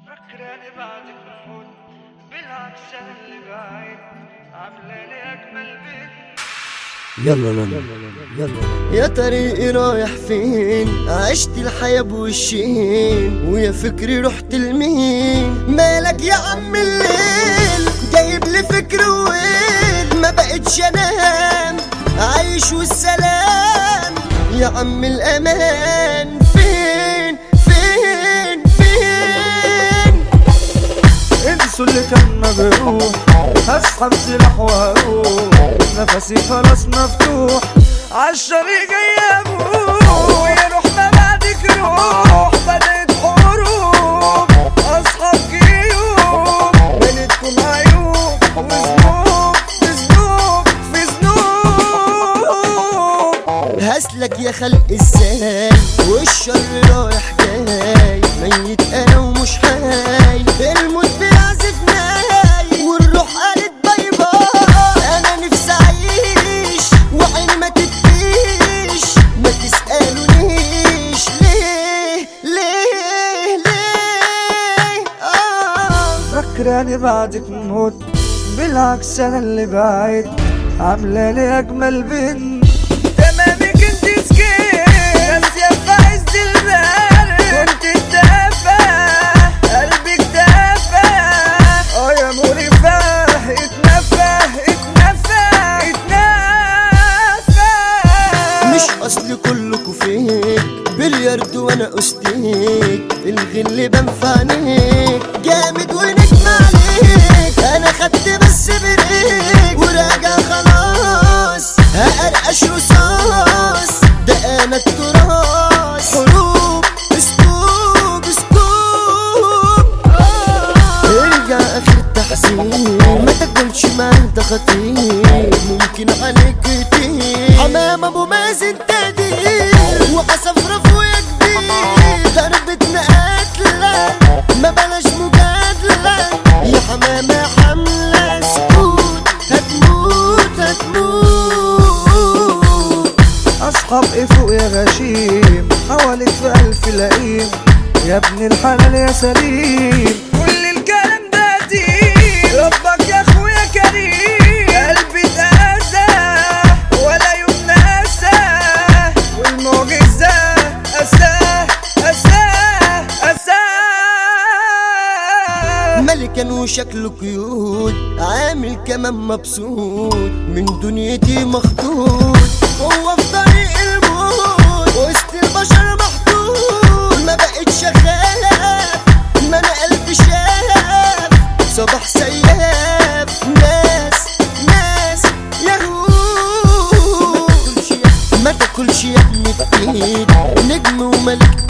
فكراني بعدك موت بالعكس انا اللي بعيد عاملاني اجمل بنت يلا يلا يلا يا طريقي رايح فين عشت الحياة بوشين ويا فكري رحت لمين مالك يا عم الليل جايب لي فكر وين ما بقتش انام عايش والسلام يا عم الامان فين فين فين انسوا اللي كان مجروح هسحب سلاح وهروح نفسي خلاص مفتوح عالشريق جاي ابوح يروح ما بعدك روح بدأت حروب اصحاب جيوب بينتكم عيوب وذنوب في ذنوب في ذنوب هسلك يا خلق ازاي والشر رايح جاي ميت انا ومش حي الموت بيعزف ناي والروح قالت باي باي انا نفسي اعيش وعيني ما تدفيش ما تسالونيش ليه ليه ليه آه فكراني بعدك موت بالعكس انا اللي بعيد عاملاني اجمل بنت تمامك انت سكين ناسية في عز البرد كنت تافه قلبك تافه اه يا مريفة اتنفه اتنفه اتنفه مش اصل كلكوا فيك بلياردو وانا استيك الغل بنفعنيك جامد ونجم عليك انا خدت بس بريك وراجع خلاص هقرقش رصاص ده انا التراث حروب اسكوب اسكوب ارجع اخر تحسين ما تاكلش ما انت خطير ممكن عليك كتير حمام ابو مازن تدير وقصف رفويا كبير ضربتنا قتلة ما بلاش مجادلة يا حمامة حملة سكوت هتموت هتموت اصحاب ايه فوق يا غشيم حواليك في الف لئيم يا ابن الحلال يا سليم كل الكلام ده دين ربك يا اخويا كريم قلبي اتأذى ولا يوم نسى والمعجزة أساه أساه أساه ملكا وشكله كيوت عامل كمان مبسوط من دنيتي مخطوط هو في طريق الموت وسط البشر محطوط ما بقتش اخاف ما انا قلبي شاف صباح سياف ناس ناس يهود ما تاكلش يا ابني في ايد نجم وملك